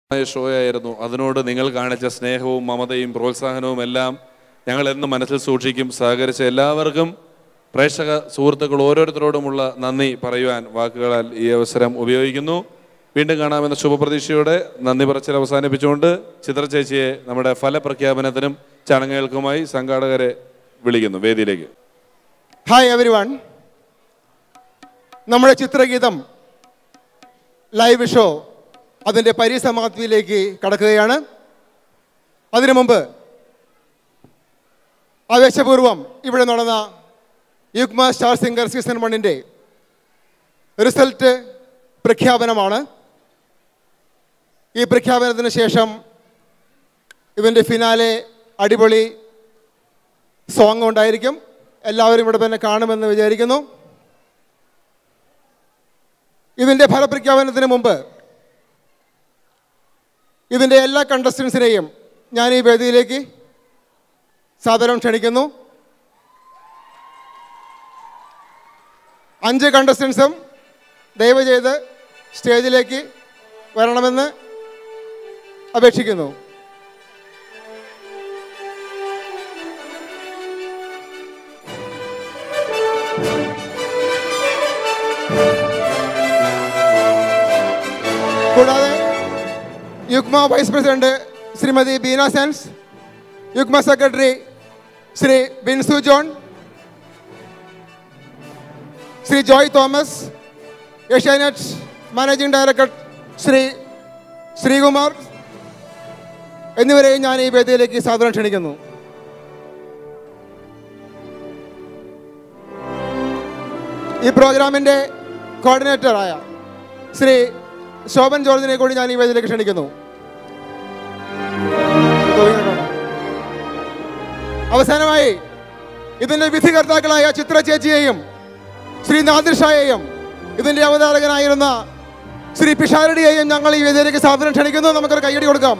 Show ആയിരുന്നു അതിനോട് നിങ്ങൾ കാണിച്ച സ്നേഹവും മമതയും പ്രോത്സാഹനവും എല്ലാം ഞങ്ങൾ എന്നും മനസ്സിൽ സൂക്ഷിക്കും സഹകരിച്ച എല്ലാവർക്കും പ്രേക്ഷക സുഹൃത്തുക്കൾ ഓരോരുത്തരോടുമുള്ള നന്ദി പറയുവാൻ വാക്കുകളാൽ ഈ അവസരം ഉപയോഗിക്കുന്നു വീണ്ടും കാണാമെന്ന ശുഭപ്രതീക്ഷയോടെ നന്ദി പറച്ചിൽ അവസാനിപ്പിച്ചുകൊണ്ട് ചിത്ര ചേച്ചിയെ നമ്മുടെ ഫലപ്രഖ്യാപനത്തിനും ചടങ്ങുകൾക്കുമായി സംഘാടകരെ വിളിക്കുന്നു വേദിയിലേക്ക് ഹായ് എവരി വൺ നമ്മുടെ ചിത്രഗീതം ലൈവ് ഷോ അതിൻ്റെ പരിസമാപ്തിയിലേക്ക് കടക്കുകയാണ് അതിനു മുമ്പ് ആവേശപൂർവം ഇവിടെ നടന്ന യുഗ്മ സ്റ്റാർ സിംഗർ സീസൺ വണ്ണിൻ്റെ റിസൾട്ട് പ്രഖ്യാപനമാണ് ഈ പ്രഖ്യാപനത്തിന് ശേഷം ഇതിൻ്റെ ഫിനാലെ അടിപൊളി സോങ് ഉണ്ടായിരിക്കും എല്ലാവരും ഇവിടെ തന്നെ കാണുമെന്ന് വിചാരിക്കുന്നു ഇതിൻ്റെ ഫലപ്രഖ്യാപനത്തിന് മുമ്പ് ഇതിൻ്റെ എല്ലാ കണ്ടസ്റ്റൻസിനെയും ഞാൻ ഈ വേദിയിലേക്ക് സാദരം ക്ഷണിക്കുന്നു അഞ്ച് കണ്ടസ്റ്റൻസും ദയവ് ചെയ്ത് സ്റ്റേജിലേക്ക് വരണമെന്ന് അപേക്ഷിക്കുന്നു കൂടാതെ Yugma vice president Shrimati Beena Sens Yugma secretary Shri Binsu John Shri Joy Thomas Asianet managing director Shri Sreekumar എന്നിവരെയും ഞാൻ ഈ വേദിയിലേക്ക് സാദരം ക്ഷണിക്കുന്നു ഈ പ്രോഗ്രാമിൻ്റെ കോർഡിനേറ്ററായ ശ്രീ ശോഭൻ ജോർജിനെ കൂടി ഞാൻ ഈ വേദിയിലേക്ക് ക്ഷണിക്കുന്നു അവസാനമായി ഇതിന്റെ വിധികർത്താക്കളായ ചിത്ര ചേച്ചിയെയും ശ്രീ നാദിർ ഷായെയും ഇതിന്റെ അവതാരകനായിരുന്ന ശ്രീ പിഷാരടിയെയും ഞങ്ങൾ ഈ വേദിയിലേക്ക് സാധനം ക്ഷണിക്കുന്നു നമുക്കൊരു കൈയടി കൊടുക്കാം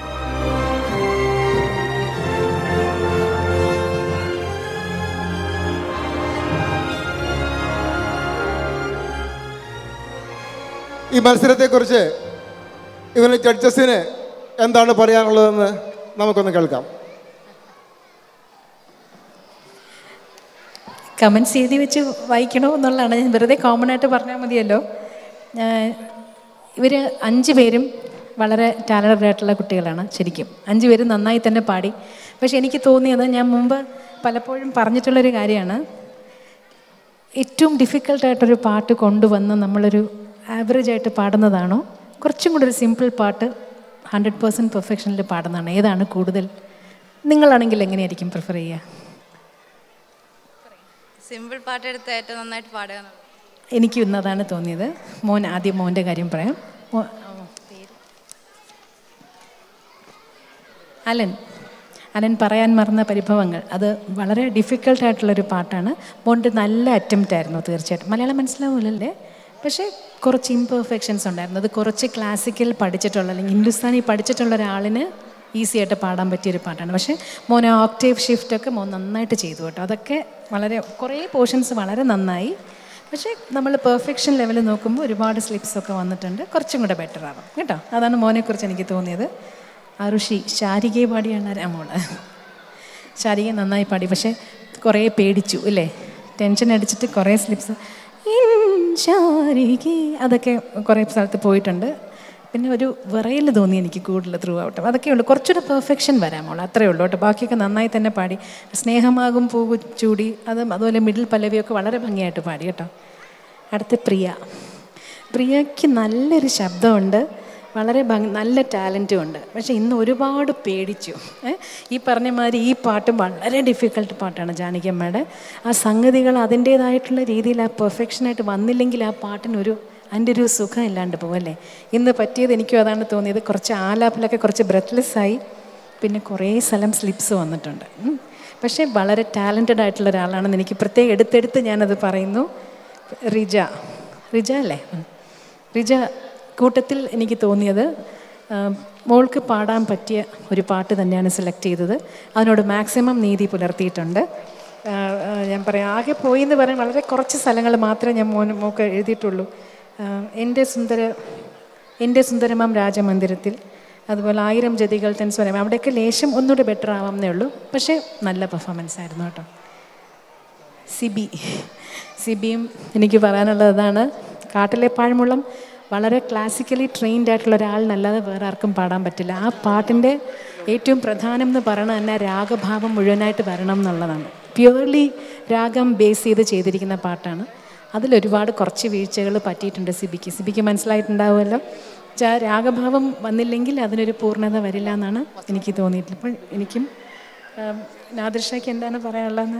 ഈ മത്സരത്തെക്കുറിച്ച് ഇതിന് ജഡ്ജസിന് എന്താണ് പറയാനുള്ളതെന്ന് നമുക്കൊന്ന് കേൾക്കാം കമൻസ് എഴുതി വെച്ച് വായിക്കണോ എന്നുള്ളതാണ് ഞാൻ വെറുതെ കോമൺ ആയിട്ട് പറഞ്ഞാൽ മതിയല്ലോ ഇവർ അഞ്ച് പേരും വളരെ ടാലൻറ്റഡ് ആയിട്ടുള്ള കുട്ടികളാണ് ശരിക്കും അഞ്ച് പേരും നന്നായി തന്നെ പാടി പക്ഷെ എനിക്ക് തോന്നിയത് ഞാൻ മുമ്പ് പലപ്പോഴും പറഞ്ഞിട്ടുള്ളൊരു കാര്യമാണ് ഏറ്റവും ഡിഫിക്കൽട്ടായിട്ടൊരു പാട്ട് കൊണ്ടുവന്ന് നമ്മളൊരു ആവറേജ് ആയിട്ട് പാടുന്നതാണോ കുറച്ചും കൂടി ഒരു സിമ്പിൾ പാട്ട് ഹൺഡ്രഡ് പേഴ്സൻറ്റ് പെർഫെക്ഷനിൽ പാടുന്നതാണ് ഏതാണ് കൂടുതൽ നിങ്ങളാണെങ്കിൽ എങ്ങനെയായിരിക്കും പ്രിഫർ ചെയ്യുക സിമ്പിൾ പാട്ടെടുത്ത് ഏറ്റവും നന്നായിട്ട് പാടുക എന്നുള്ളത്. എനിക്ക് ഇന്നതാണ് തോന്നിയത് മോൻ ആദ്യം മോൻ്റെ കാര്യം പറയാം മോ ആ, പേര് അലൻ അലൻ പറയാൻ മറന്ന പരിഭവങ്ങൾ അത് വളരെ ഡിഫിക്കൽട്ടായിട്ടുള്ളൊരു പാട്ടാണ് മോൻ്റെ നല്ല അറ്റംപ്റ്റ് ആയിരുന്നു തീർച്ചയായിട്ടും മലയാളം മനസ്സിലാവില്ലല്ലേ പക്ഷേ കുറച്ച് ഇംപെർഫെക്ഷൻസ് ഉണ്ടായിരുന്നു അത് കുറച്ച് ക്ലാസിക്കൽ പഠിച്ചിട്ടുള്ള അല്ലെങ്കിൽ ഹിന്ദുസ്ഥാനി പഠിച്ചിട്ടുള്ള ഒരാളിന് ഈസി ആയിട്ട് പാടാൻ പറ്റിയൊരു പാട്ടാണ് പക്ഷേ മോൻ ആ ഓക്ടേവ് ഷിഫ്റ്റൊക്കെ മോൻ നന്നായിട്ട് ചെയ്തു കേട്ടോ അതൊക്കെ വളരെ കുറേ പോർഷൻസ് വളരെ നന്നായി പക്ഷേ നമ്മൾ പെർഫെക്ഷൻ ലെവൽ നോക്കുമ്പോൾ ഒരുപാട് സ്ലിപ്സ് ഒക്കെ വന്നിട്ടുണ്ട് കുറച്ചും കൂടെ ബെറ്റർ ആവും കേട്ടോ അതാണ് മോനെക്കുറിച്ച് എനിക്ക് തോന്നിയത് അറുഷി ശാരികയെ പാടിയാണ് ആ മോള് ശാരിക നന്നായി പാടി പക്ഷേ കുറേ പേടിച്ചു അല്ലേ ടെൻഷൻ അടിച്ചിട്ട് കുറേ സ്ലിപ്സ് ശാരിക അതൊക്കെ കുറേ സ്ഥലത്ത് പോയിട്ടുണ്ട് പിന്നെ ഒരു വിറയൽ തോന്നി എനിക്ക് കൂടുതൽ ത്രൂ ഔട്ട് അതൊക്കെ ഉള്ളൂ കുറച്ചുകൂടെ പെർഫെക്ഷൻ വരാമോളൂ അത്രയേ ഉള്ളൂ കേട്ടോ ബാക്കിയൊക്കെ നന്നായി തന്നെ പാടി സ്നേഹമാകും പൂവ് ചൂടി അത് അതുപോലെ മിഡിൽ പല്ലവിയൊക്കെ വളരെ ഭംഗിയായിട്ട് പാടി കേട്ടോ അടുത്ത പ്രിയ പ്രിയയ്ക്ക് നല്ലൊരു ശബ്ദമുണ്ട് വളരെ ഭംഗി നല്ല ടാലൻറ്റും ഉണ്ട് പക്ഷേ ഇന്ന് ഒരുപാട് പേടിച്ചു ഏ? ഈ പറഞ്ഞ മാതിരി ഈ പാട്ട് വളരെ ഡിഫിക്കൽട്ട് പാട്ടാണ് ജാനകിയമ്മയുടെ ആ സംഗതികൾ അതിൻ്റേതായിട്ടുള്ള രീതിയിൽ ആ പെർഫെക്ഷനായിട്ട് വന്നില്ലെങ്കിൽ ആ പാട്ടിനൊരു അതിൻ്റെ ഒരു സുഖം ഇല്ലാണ്ട് പോവല്ലേ ഇന്ന് പറ്റിയത് എനിക്കും അതാണ് തോന്നിയത് കുറച്ച് ആലാപ്പിലൊക്കെ കുറച്ച് ബ്രെത്ത്ലെസ് ആയി പിന്നെ കുറേ സ്ഥലം സ്ലിപ്സ് വന്നിട്ടുണ്ട് ഉം. പക്ഷേ വളരെ ടാലൻറ്റഡ് ആയിട്ടുള്ള ഒരാളാണെന്ന് എനിക്ക് പ്രത്യേകം എടുത്തെടുത്ത് ഞാനത് പറയുന്നു റിജ റിജ അല്ലേ ഉം. റിജ കൂട്ടത്തിൽ എനിക്ക് തോന്നിയത് ആ, മോൾക്ക് പാടാൻ പറ്റിയ ഒരു പാട്ട് തന്നെയാണ് സെലക്ട് ചെയ്തത് അതിനോട് മാക്സിമം നീതി പുലർത്തിയിട്ടുണ്ട് ആ, ആ, ഞാൻ പറയാം ആകെ പോയി എന്ന് പറയാൻ വളരെ കുറച്ച് സ്ഥലങ്ങൾ മാത്രമേ ഞാൻ മോന് മോക്ക് എഴുതിയിട്ടുള്ളൂ ആ, എൻ്റെ സുന്ദര എൻ്റെ സുന്ദരമാം രാജമന്ദിരത്തിൽ അതുപോലെ ആയിരം ജതികൾ തൻ സ്വരം അവിടെയൊക്കെ ലേശം ഒന്നുകൂടെ ബെറ്റർ ആവാമെന്നേ ഉള്ളൂ പക്ഷേ നല്ല പെർഫോമൻസ് ആയിരുന്നു കേട്ടോ സിബി സിബിയും എനിക്ക് പറയാനുള്ളത് അതാണ് കാട്ടിലെ പാഴ്മുളം വളരെ ക്ലാസിക്കലി ട്രെയിൻഡ് ആയിട്ടുള്ള ഒരാളിനല്ലാതെ വേറെ ആർക്കും പാടാൻ പറ്റില്ല ആ പാട്ടിൻ്റെ ഏറ്റവും പ്രധാനം എന്ന് പറയുന്നത് തന്നെ രാഗഭാവം മുഴുവനായിട്ട് വരണം എന്നുള്ളതാണ് പ്യുവർലി രാഗം ബേസ് ചെയ്ത് ചെയ്തിരിക്കുന്ന പാട്ടാണ് അതിലൊരുപാട് കുറച്ച് വീഴ്ചകൾ പറ്റിയിട്ടുണ്ട് സിബിക്ക് സിബിക്ക് മനസ്സിലായിട്ടുണ്ടാവുമല്ലോ വെച്ചാൽ രാഗഭാവം വന്നില്ലെങ്കിൽ അതിനൊരു പൂർണ്ണത വരില്ല എന്നാണ് എനിക്ക് തോന്നിയിട്ടുള്ളത് അപ്പോൾ എനിക്കും ആം, നാദിർഷയ്ക്ക് എന്താണ് പറയാനുള്ളതെന്ന്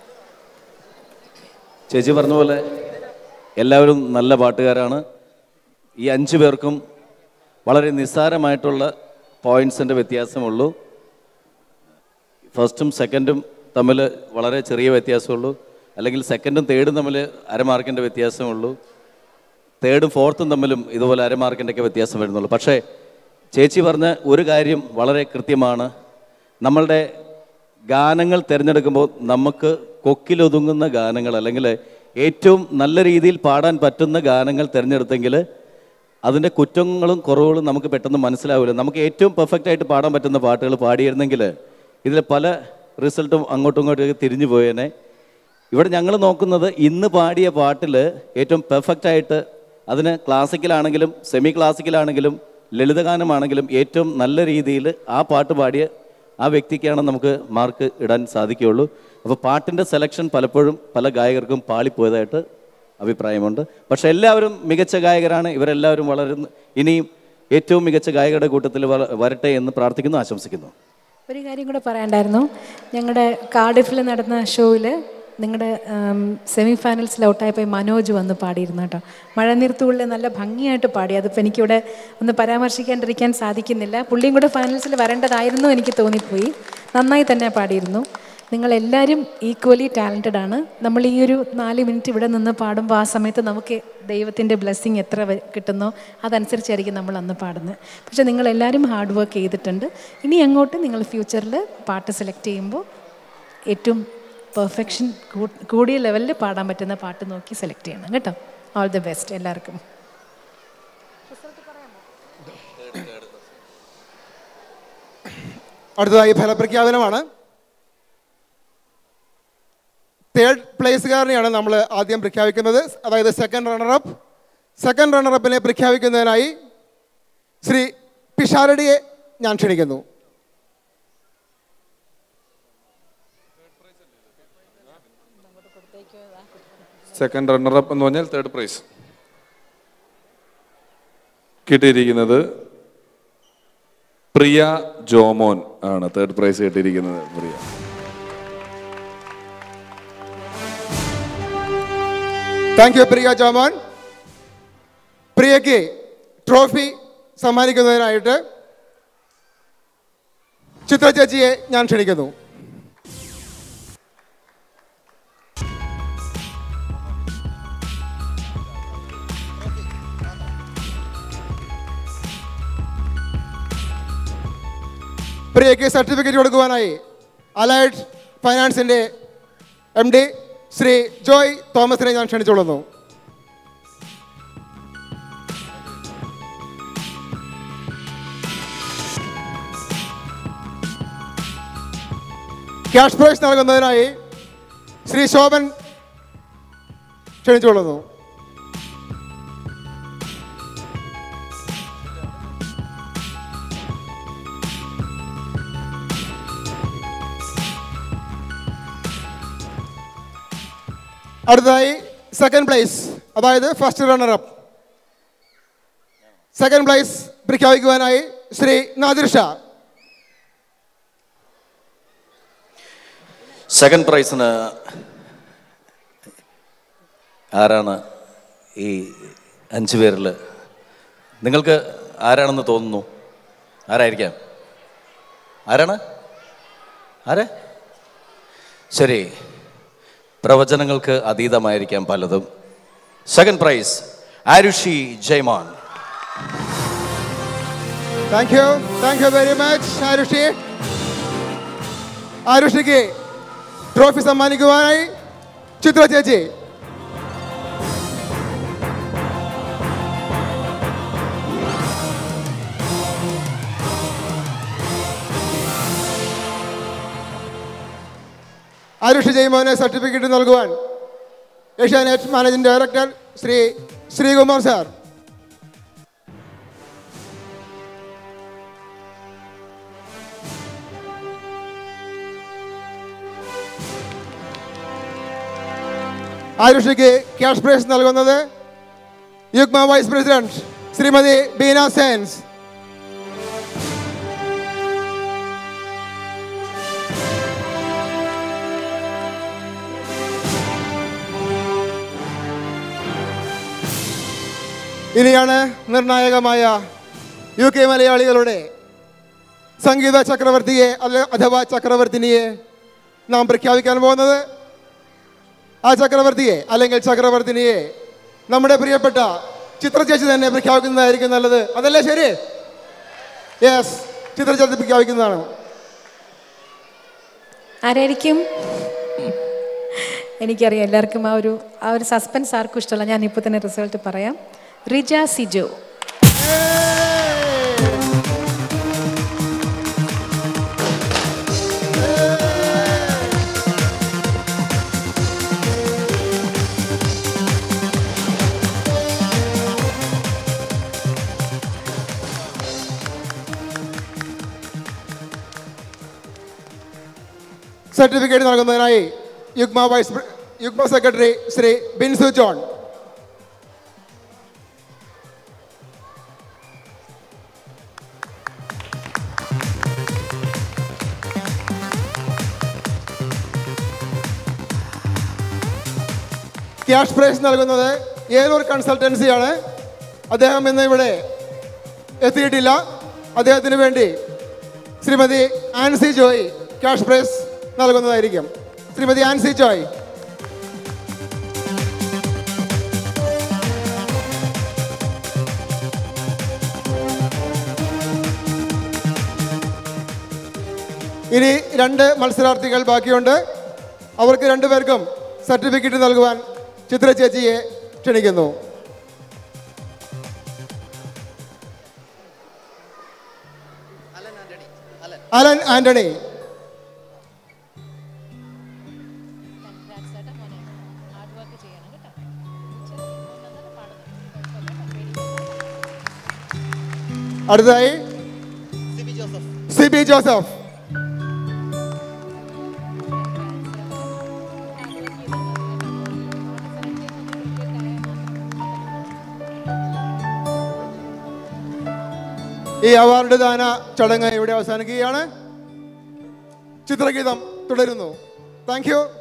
ചേച്ചി പറഞ്ഞ പോലെ എല്ലാവരും നല്ല പാട്ടുകാരാണ് ഈ അഞ്ചു പേർക്കും വളരെ നിസ്സാരമായിട്ടുള്ള പോയിൻസിൻ്റെ വ്യത്യാസമുള്ളൂ ഫസ്റ്റും സെക്കൻഡും തമ്മിൽ വളരെ ചെറിയ വ്യത്യാസമുള്ളൂ അല്ലെങ്കിൽ സെക്കൻഡും തേർഡും തമ്മിൽ അരമാർക്കിൻ്റെ വ്യത്യാസമുള്ളൂ തേർഡും ഫോർത്തും തമ്മിലും ഇതുപോലെ അരമാർക്കിൻ്റെ ഒക്കെ വ്യത്യാസം വരുന്നുള്ളൂ പക്ഷേ ചേച്ചി പറഞ്ഞ ഒരു കാര്യം വളരെ കൃത്യമാണ് നമ്മളുടെ ഗാനങ്ങൾ തിരഞ്ഞെടുക്കുമ്പോൾ നമുക്ക് കൊക്കിലൊതുങ്ങുന്ന ഗാനങ്ങൾ അല്ലെങ്കിൽ ഏറ്റവും നല്ല രീതിയിൽ പാടാൻ പറ്റുന്ന ഗാനങ്ങൾ തിരഞ്ഞെടുത്തെങ്കിൽ അതിൻ്റെ കുറ്റങ്ങളും കുറവുകളും നമുക്ക് പെട്ടെന്ന് മനസ്സിലാവില്ല നമുക്ക് ഏറ്റവും പെർഫെക്റ്റ് ആയിട്ട് പാടാൻ പറ്റുന്ന പാട്ടുകൾ പാടിയിരുന്നെങ്കിൽ ഇതിൽ പല റിസൾട്ടും അങ്ങോട്ടും ഇങ്ങോട്ടും തിരിഞ്ഞു പോയേനെ ഇവിടെ ഞങ്ങൾ നോക്കുന്നത് ഇന്ന് പാടിയ പാട്ടിൽ ഏറ്റവും പെർഫെക്റ്റ് ആയിട്ട് അതിന് ക്ലാസിക്കലാണെങ്കിലും സെമി ക്ലാസിക്കലാണെങ്കിലും ലളിതഗാനമാണെങ്കിലും ഏറ്റവും നല്ല രീതിയിൽ ആ പാട്ട് പാടിയ ആ വ്യക്തിക്കാണ് നമുക്ക് മാർക്ക് ഇടാൻ സാധിക്കുകയുള്ളൂ അപ്പോൾ പാട്ടിൻ്റെ സെലക്ഷൻ പലപ്പോഴും പല ഗായകർക്കും പാളിപ്പോയതായിട്ട് അഭിപ്രായമുണ്ട് പക്ഷെ എല്ലാവരും മികച്ച ഗായകരാണ് ഇവരെല്ലാവരും വളരുന്ന ഇനിയും ഏറ്റവും മികച്ച ഗായകരുടെ കൂട്ടത്തിൽ വര- വരട്ടെ എന്ന് പ്രാർത്ഥിക്കുന്നു ആശംസിക്കുന്നു ഒരു കാര്യം കൂടെ പറയാണ്ടായിരുന്നു ഞങ്ങളുടെ കാർഡിഫിൽ നടന്ന ഷോയിൽ നിങ്ങളുടെ സെമി ഫൈനൽസിൽ ഔട്ടായപ്പോൾ മനോജ് വന്ന് പാടിയിരുന്നു കേട്ടോ മഴനീർത്തുള്ളിൽ നല്ല ഭംഗിയായിട്ട് പാടി അതിപ്പോൾ എനിക്കിവിടെ ഒന്ന് പരാമർശിക്കാണ്ടിരിക്കാൻ സാധിക്കുന്നില്ല പുള്ളിയും കൂടെ ഫൈനൽസിൽ വരേണ്ടതായിരുന്നു എനിക്ക് തോന്നിപ്പോയി നന്നായി തന്നെ പാടിയിരുന്നു നിങ്ങളെല്ലാവരും ഈക്വലി ടാലൻറ്റഡ് ആണ് നമ്മൾ ഈ ഒരു നാല് മിനിറ്റ് ഇവിടെ നിന്ന് പാടുമ്പോൾ ആ സമയത്ത് നമുക്ക് ദൈവത്തിൻ്റെ ബ്ലെസ്സിങ് എത്ര വ- കിട്ടുന്നോ അതനുസരിച്ചായിരിക്കും നമ്മൾ അന്ന് പാടുന്നത് പക്ഷേ നിങ്ങളെല്ലാവരും ഹാർഡ് വർക്ക് ചെയ്തിട്ടുണ്ട് ഇനി അങ്ങോട്ട് നിങ്ങൾ ഫ്യൂച്ചറിൽ പാട്ട് സെലക്ട് ചെയ്യുമ്പോൾ ഏറ്റവും പെർഫെക്ഷൻ കൂടിയ ലെവലിൽ പാടാൻ പറ്റുന്ന പാട്ട് നോക്കി സെലക്ട് ചെയ്യണം കേട്ടോ ഓൾ ദി ബെസ്റ്റ് എല്ലാവർക്കും അടുത്തതായി ഫലപ്രഖ്യാപനമാണ് തേർഡ് പ്ലേസുകാരനെയാണ് നമ്മൾ ആദ്യം പ്രഖ്യാപിക്കുന്നത് അതായത് സെക്കൻഡ് റണ്ണറപ്പ് സെക്കൻഡ് റണ്ണറപ്പിനെ പ്രഖ്യാപിക്കുന്നതിനായി ശ്രീ പിഷാരടിയെ ഞാൻ ക്ഷണിക്കുന്നു സെക്കൻഡ് റണ്ണറപ്പ് എന്ന് പറഞ്ഞാൽ തേർഡ് പ്രൈസ് കിട്ടിയിരിക്കുന്നത് പ്രിയ ജോമോൻ ആണ് തേർഡ് പ്രൈസ് കിട്ടിയിരിക്കുന്നത് പ്രിയ താങ്ക് യു പ്രിയ ജോമോൻ പ്രിയയ്ക്ക് ട്രോഫി സമ്മാനിക്കുന്നതിനായിട്ട് ചിത്ര ചേച്ചിയെ ഞാൻ ക്ഷണിക്കുന്നു പ്രിയയ്ക്ക് സർട്ടിഫിക്കറ്റ് കൊടുക്കുവാനായി അലൈഡ് ഫൈനാൻസിൻ്റെ എം ഡി ശ്രീ ജോയ് തോമസിനെ ഞാൻ ക്ഷണിച്ചുകൊള്ളുന്നു ക്യാഷ് പ്രൈസ് നൽകുന്നതിനായി ശ്രീ ശോഭൻ ക്ഷണിച്ചുകൊള്ളുന്നു അടുത്തതായി സെക്കൻഡ് പ്ലേസ് അതായത് first runner up second place പ്രഖ്യാപിക്കുവാനായി ശ്രീ നാദിർ ഷാ സെക്കൻഡ് പ്രൈസിന് ആരാണ് ഈ അഞ്ച് പേരിൽ നിങ്ങൾക്ക് ആരാണെന്ന് തോന്നുന്നു ആരായിരിക്കാം ആരാണ് ആരെ ശരി പ്രവചനങ്ങൾക്ക് അതീതമായിരിക്കാം പലതും second prize Aarushi Jaiman thank you thank you very much Aarushi ആരുഷിക്ക് ട്രോഫി സമ്മാനിക്കുവാനായി ചിത്ര ചേച്ചി ആരുഷ് ജയ്മോഹന് സർട്ടിഫിക്കറ്റ് നൽകുവാൻ Asianet managing director Shri Sreekumar sir ആരുഷിക്ക് ക്യാഷ് പ്രൈസ് നൽകുന്നത് യുഗ്മ വൈസ് പ്രസിഡന്റ് ശ്രീമതി ബീന സെൻസ് ഇനിയാണ് നിർണായകമായ യു കെ മലയാളികളുടെ സംഗീത ചക്രവർത്തിയെ അല്ല അഥവാ ചക്രവർത്തിനിയെ നാം പ്രഖ്യാപിക്കാൻ പോകുന്നത് ആ ചക്രവർത്തിയെ അല്ലെങ്കിൽ ചക്രവർത്തിനിയെ നമ്മുടെ പ്രിയപ്പെട്ട ചിത്രചേച്ചി തന്നെ പ്രഖ്യാപിക്കുന്നതായിരിക്കും നല്ലത് അതല്ലേ ശരി യെസ് ചിത്രചേച്ചി പ്രഖ്യാപിക്കുന്നതാണ് ആരായിരിക്കും എനിക്കറിയാം എല്ലാവർക്കും ആ ഒരു ആ ഒരു സസ്പെൻസ് ആർക്കും ഇഷ്ടമല്ല ഞാൻ ഇപ്പോൾ തന്നെ റിസൾട്ട് പറയാം റിജ സിജോ സർട്ടിഫിക്കറ്റ് നൽകുന്നതിനായി യുഗ്മ വൈസ് പ്ര- Yugma secretary Shri Binsu John cash prize നൽകുന്നത് ഏലൂർ കൺസൾട്ടൻസിയാണ് അദ്ദേഹം ഇന്ന് ഇവിടെ എത്തിയിട്ടില്ല അദ്ദേഹത്തിന് വേണ്ടി ശ്രീമതി ആൻസി ജോയ് ക്യാഷ് പ്രൈസ് നൽകുന്നതായിരിക്കും ശ്രീമതി ആൻസി ജോയ് ഇനി രണ്ട് മത്സരാർത്ഥികൾ ബാക്കിയുണ്ട് അവർക്ക് രണ്ടുപേർക്കും സർട്ടിഫിക്കറ്റ് നൽകുവാൻ ചിത്ര ചേച്ചിയെ ക്ഷണിക്കുന്നു അലൻ ആന്റണി അടുത്തതായി സി ബി ജോസഫ് ഈ അവാർഡ് ദാന ചടങ്ങ് ഇവിടെ അവസാനിക്കുകയാണ് ചിത്രഗീതം തുടരുന്നു താങ്ക് യു